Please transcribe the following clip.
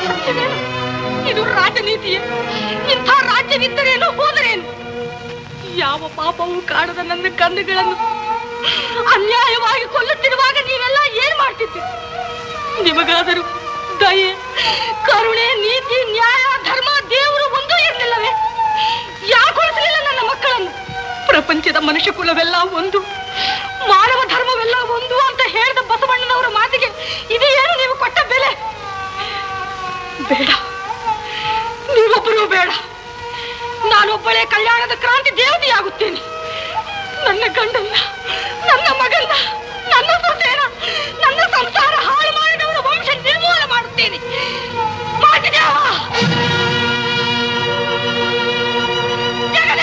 ಇದೇನು? ಇದು ರಾಜನೀತಿಯೇ ಇಂಥ ರಾಜ್ಯವಿದ್ದರೇನು ಹೋದರೇನು ಯಾವ ಪಾಪವೂ ಕಾಣದ ನನ್ನ ಕಣ್ಣುಗಳನ್ನು ಅನ್ಯಾಯವಾಗಿ ಕೊಲ್ಲುತ್ತಿರುವಾಗ ನೀವೆಲ್ಲ ಏನ್ ಮಾಡ್ತಿದ್ದೀರಿ ನಿಮಗಾದರೂ ದಯೆ ಕರುಣೆ ನೀತಿ ನ್ಯಾಯ ಧರ್ಮ ದೇವರು ಒಂದೂ ಇರಲಿಲ್ಲವೇ ಯಾಕೆ ಉಳಿಸಲಿಲ್ಲ ನನ್ನ ಮಕ್ಕಳನ್ನು ಪ್ರಪಂಚದ ಮನುಷ್ಯ ಕುಲವೆಲ್ಲ ಒಂದು ಮಾನವ ಧರ್ಮವೆಲ್ಲ ಒಂದು ಅಂತ ಹೇಳಿದ ಬಸವಣ್ಣನವರ ಮಾತಿಗೆ ಇದು ಏನು ನೀವು ಕೊಟ್ಟ ಬೆಲೆ ಬೇಡ ನೀವೊಬ್ಬರೂ ಬೇಡ ನಾನೊಬ್ಬಳೇ ಕಲ್ಯಾಣದ ಕ್ರಾಂತಿ ದೇವತೆಯಾಗುತ್ತೇನೆ ನನ್ನ ಗಂಡನ್ನ